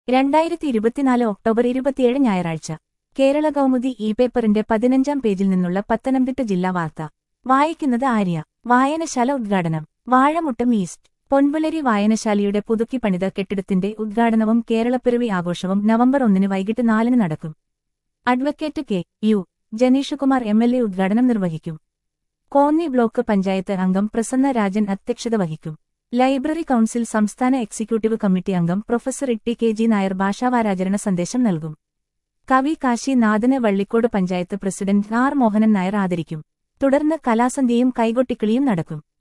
രണ്ടായിരത്തി ഇരുപത്തിനാല് ഒക്ടോബർ ഇരുപത്തിയേഴ് ഞായറാഴ്ച കേരള കൗമുദി ഇ പേപ്പറിന്റെ പതിനഞ്ചാം പേജിൽ നിന്നുള്ള പത്തനംതിട്ട ജില്ലാ വാർത്ത വായിക്കുന്നത് ആര്യ വായനശാല ഉദ്ഘാടനം വാഴമുട്ടം ഈസ്റ്റ് പൊൻപുലരി വായനശാലയുടെ പുതുക്കി പണിത കെട്ടിടത്തിന്റെ ഉദ്ഘാടനവും കേരളപ്പിറവി ആഘോഷവും നവംബർ ഒന്നിന് വൈകിട്ട് നാലിന് നടക്കും advocate K U Jenishkumar M L A ഉദ്ഘാടനം നിർവഹിക്കും കോന്നി ബ്ലോക്ക് പഞ്ചായത്ത് അംഗം പ്രസന്ന രാജൻ അധ്യക്ഷത വഹിക്കും ലൈബ്രറി കൌൺസിൽ സംസ്ഥാന എക്സിക്യൂട്ടീവ് കമ്മിറ്റി അംഗം professor Itty K G Nair ഭാഷാവാരാചരണ സന്ദേശം നൽകും കവി കാശി നാഥന് വള്ളിക്കോട് പഞ്ചായത്ത് പ്രസിഡന്റ് ആർ മോഹനൻ നായർ ആദരിക്കും തുടർന്ന് കലാസന്ധ്യയും കൈകൊട്ടിക്കളിയും നടക്കും